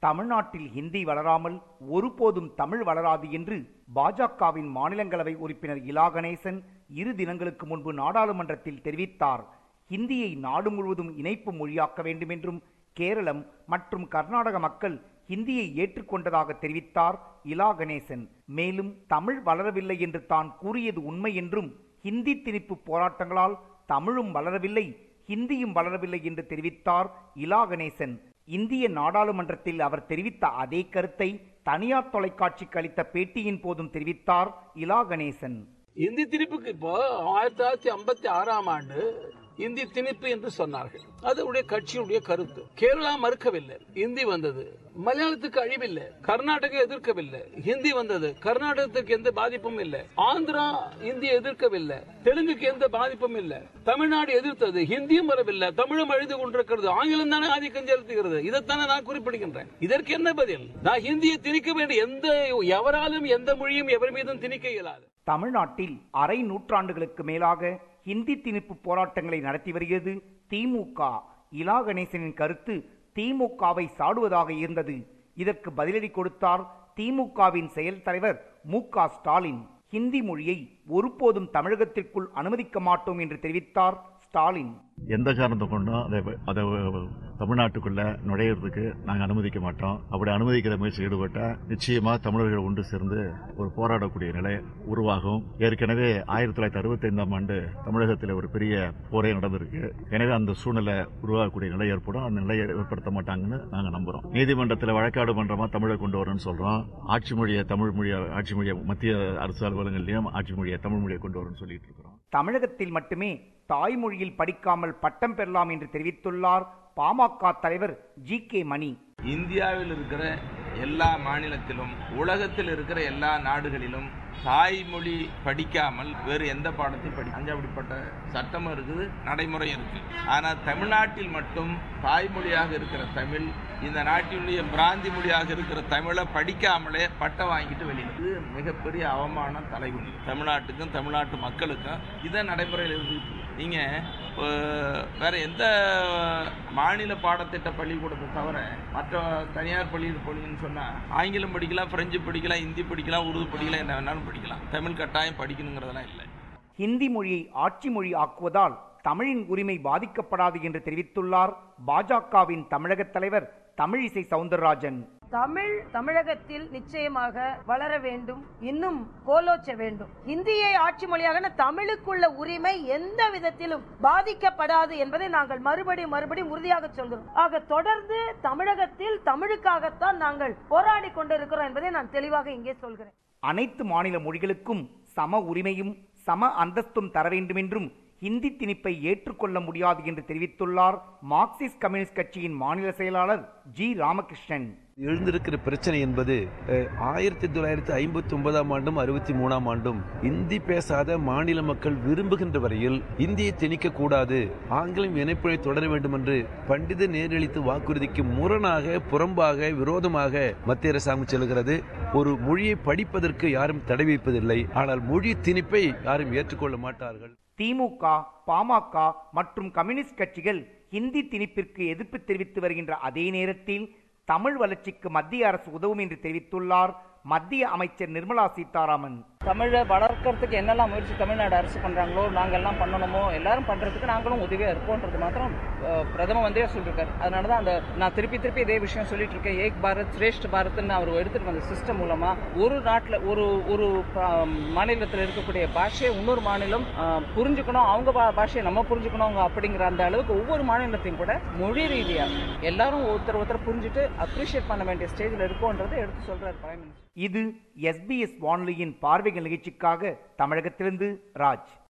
தமிழ்நாட்டில் ஹிந்தி வளராமல் ஒருபோதும் தமிழ் வளராது என்று பாஜகவின் மாநிலங்களவை உறுப்பினர் இலா கணேசன் இரு தினங்களுக்கு முன்பு நாடாளுமன்றத்தில் தெரிவித்தார் ஹிந்தியை நாடு முழுவதும் இணைப்பு மொழியாக்க வேண்டும் என்றும் கேரளம் மற்றும் கர்நாடக மக்கள் ஹிந்தியை ஏற்றுக்கொண்டதாக தெரிவித்தார் இலா கணேசன் மேலும் தமிழ் வளரவில்லை என்று தான் கூறியது உண்மை என்றும் ஹிந்தி திணிப்பு போராட்டங்களால் தமிழும் வளரவில்லை ஹிந்தியும் வளரவில்லை என்று தெரிவித்தார் இலா கணேசன் இந்திய நாடாளுமன்றத்தில் அவர் தெரிவித்த அதே கருத்தை தனியார் தொலைக்காட்சிக்கு அளித்த பேட்டியின் போதும் தெரிவித்தார் இலா கணேசன் இந்தி திணிப்புக்கு இப்போ ஆயிரத்தி தொள்ளாயிரத்தி ஐம்பத்தி ஆறாம் ஆண்டு இந்தி திணிப்பு என்று சொன்னார்கள் அது உடைய கட்சியுடைய கருத்து கேரளா மறுக்கவில்லை இந்தி வந்தது மலையாளத்துக்கு அழிவில்லை கர்நாடகா எதிர்க்கவில்லை ஹிந்தி வந்தது கர்நாடகத்துக்கு எந்த பாதிப்பும் இல்லை ஆந்திரா இந்தி எதிர்க்கவில்லை தெலுங்குக்கு எந்த பாதிப்பும் இல்லை தமிழ்நாடு எதிர்த்தது ஹிந்தியும் வரவில்லை தமிழும் அழுது கொண்டிருக்கிறது ஆங்கிலம் தானே ஆதிக்கம் செலுத்துகிறது இதைத்தானே நான் குறிப்பிடுகின்றேன் இதற்கு என்ன பதில் நான் ஹிந்தியை திணிக்க வேண்டிய எந்த எவராலும் எந்த மொழியும் எவர் மீதும் திணிக்க இயலாது தமிழ்நாட்டில் அரை நூற்றாண்டுகளுக்கு மேலாக ஹிந்தி திணிப்பு போராட்டங்களை நடத்தி வருகிறது திமுக இலா கணேசனின் கருத்து திமுகவை சாடுவதாக இருந்தது இதற்கு பதிலடி கொடுத்தார் திமுகவின் செயல் தலைவர் மு க ஸ்டாலின் ஹிந்தி மொழியை ஒருபோதும் தமிழகத்திற்குள் அனுமதிக்க மாட்டோம் என்று தெரிவித்தார் ஸ்டாலின் எந்த காரணத்தை கொண்டும் அதை அதை தமிழ்நாட்டுக்குள்ள நுழையிறதுக்கு நாங்கள் அனுமதிக்க மாட்டோம் அப்படி அனுமதிக்கிற முயற்சி ஈடுபட்டா நிச்சயமா தமிழர்கள் ஒன்று சேர்ந்து ஒரு போராடக்கூடிய நிலை உருவாகும் ஏற்கனவே ஆயிரத்தி தொள்ளாயிரத்தி அறுபத்தி ஐந்தாம் ஆண்டு தமிழகத்தில் ஒரு பெரிய போரே நடந்திருக்கு எனவே அந்த சூழ்நிலை உருவாகக்கூடிய நிலை ஏற்படும் அந்த நிலையை ஏற்படுத்த மாட்டாங்கன்னு நாங்கள் நம்புறோம் நீதிமன்றத்தில் வழக்காடு மன்றமா தமிழை கொண்டு வரணும்னு சொல்றோம் ஆட்சி மொழியை தமிழ் மொழியை ஆட்சி மொழியை மத்திய அரசு அலுவலகங்களையும் ஆட்சி மொழியை தமிழ் மொழியை கொண்டு வரணும்னு சொல்லிட்டு இருக்கிறோம் தமிழகத்தில் மட்டுமே தாய்மொழியில் படிக்காமல் பட்டம் பெறலாம் என்று தெரிவித்துள்ளார் பாமக தலைவர் ஜி கே மணி இந்தியாவில் இருக்கிற எல்லா மாநிலத்திலும் உலகத்தில் இருக்கிற எல்லா நாடுகளிலும் தாய்மொழி படிக்காமல் வேறு எந்த பாடத்தையும் படி அங்கே அப்படிப்பட்ட சட்டமும் இருக்குது நடைமுறை இருக்கு ஆனால் தமிழ்நாட்டில் மட்டும் தாய்மொழியாக இருக்கிற தமிழ் இந்த நாட்டினுடைய பிராந்தி மொழியாக இருக்கிற தமிழை படிக்காமலே பட்டம் வாங்கிட்டு வெளியில இது மிகப்பெரிய அவமானம் தலைகுனி தமிழ்நாட்டுக்கும் தமிழ்நாட்டு மக்களுக்கும் இதை நடைமுறையில் இருக்கு நீங்க வேற எந்த மாநில பாடத்திட்ட பள்ளிக்கூடத்தை தவிர மற்ற தனியார் பள்ளி பள்ளின்னு சொன்னா ஆங்கிலம் படிக்கலாம் பிரெஞ்சு படிக்கலாம் ஹிந்தி படிக்கலாம் உருது படிக்கலாம் என்ன வேணாலும் படிக்கலாம் தமிழ் கட்டாயம் படிக்கணுங்கிறதெல்லாம் இல்லை ஹிந்தி மொழியை ஆட்சி மொழி ஆக்குவதால் தமிழின் உரிமை பாதிக்கப்படாது என்று தெரிவித்துள்ளார் பாஜகவின் தமிழக தலைவர் தமிழிசை சவுந்தரராஜன் தமிழ் தமிழகத்தில் நிச்சயமாக வளர வேண்டும் இன்னும் கோலோச்ச வேண்டும் இந்தியை ஆட்சி மொழியாக தமிழுக்குள்ள உரிமை எந்த விதத்திலும் பாதிக்கப்படாது என்பதை நாங்கள் மறுபடியும் மறுபடியும் உறுதியாக சொல்கிறோம் ஆக தொடர்ந்து தமிழகத்தில் தமிழுக்காகத்தான் நாங்கள் போராடி கொண்டிருக்கிறோம் என்பதை நான் தெளிவாக இங்கே சொல்கிறேன் அனைத்து மாநில மொழிகளுக்கும் சம உரிமையும் சம அந்தஸ்தும் தர வேண்டும் என்றும் ஹிந்தி திணிப்பை ஏற்றுக்கொள்ள முடியாது என்று தெரிவித்துள்ளார் மார்க்சிஸ்ட் கம்யூனிஸ்ட் கட்சியின் மாநில செயலாளர் ஜி ராமகிருஷ்ணன் எழுந்திருக்கிற பிரச்சனை என்பது ஆயிரத்தி தொள்ளாயிரத்தி ஐம்பத்தி ஒன்பதாம் ஆண்டும் அறுபத்தி மூணாம் ஆண்டும் இந்தி பேசாத மாநில மக்கள் விரும்புகின்ற வரையில் இந்தியை திணிக்க கூடாது ஆங்கிலம் இணைப்பினை தொடர வேண்டும் என்று பண்டித நேரளித்து வாக்குறுதிக்கு முரணாக புறம்பாக விரோதமாக மத்திய அரசாங்கம் செல்கிறது ஒரு மொழியை படிப்பதற்கு யாரும் தடை வைப்பதில்லை ஆனால் மொழி திணிப்பை யாரும் ஏற்றுக்கொள்ள மாட்டார்கள் திமுக பாமக மற்றும் கம்யூனிஸ்ட் கட்சிகள் ஹிந்தி திணிப்பிற்கு எதிர்ப்பு தெரிவித்து வருகின்ற அதே நேரத்தில் தமிழ் வளர்ச்சிக்கு மத்திய அரசு உதவும் என்று தெரிவித்துள்ளார் மத்திய அமைச்சர் நிர்மலா சீதாராமன் தமிழை வளர்க்கறதுக்கு என்னெல்லாம் முயற்சி தமிழ்நாடு அரசு பண்றாங்களோ நாங்க எல்லாம் பண்ணணுமோ எல்லாரும் பண்றதுக்கு நாங்களும் உதவியா இருப்போன்றது மாத்திரம் பிரதம மந்திரியா சொல்லிருக்காரு அதனாலதான் அந்த நான் திருப்பி திருப்பி இதே விஷயம் சொல்லிட்டு இருக்கேன் ஏக் பாரத் சிரேஷ்ட பாரத்னு அவர் எடுத்துட்டு வந்த சிஸ்டம் மூலமா ஒரு நாட்டுல ஒரு ஒரு மாநிலத்தில் இருக்கக்கூடிய பாஷையை இன்னொரு மாநிலம் புரிஞ்சுக்கணும் அவங்க பாஷையை நம்ம புரிஞ்சுக்கணும் அப்படிங்கிற அந்த அளவுக்கு ஒவ்வொரு மாநிலத்தையும் கூட மொழி ரீதியா எல்லாரும் ஒருத்தர் ஒருத்தர் புரிஞ்சுட்டு அப்ரிஷியேட் பண்ண வேண்டிய ஸ்டேஜில் இருக்கோன்றதை எடுத்து சொல்றாரு பிரைம் மினிஸ்டர் இது எஸ்பிஎஸ் வானொலியின் பார்வைகள் நிகழ்ச்சிக்காக தமிழகத்திலிருந்து ராஜ்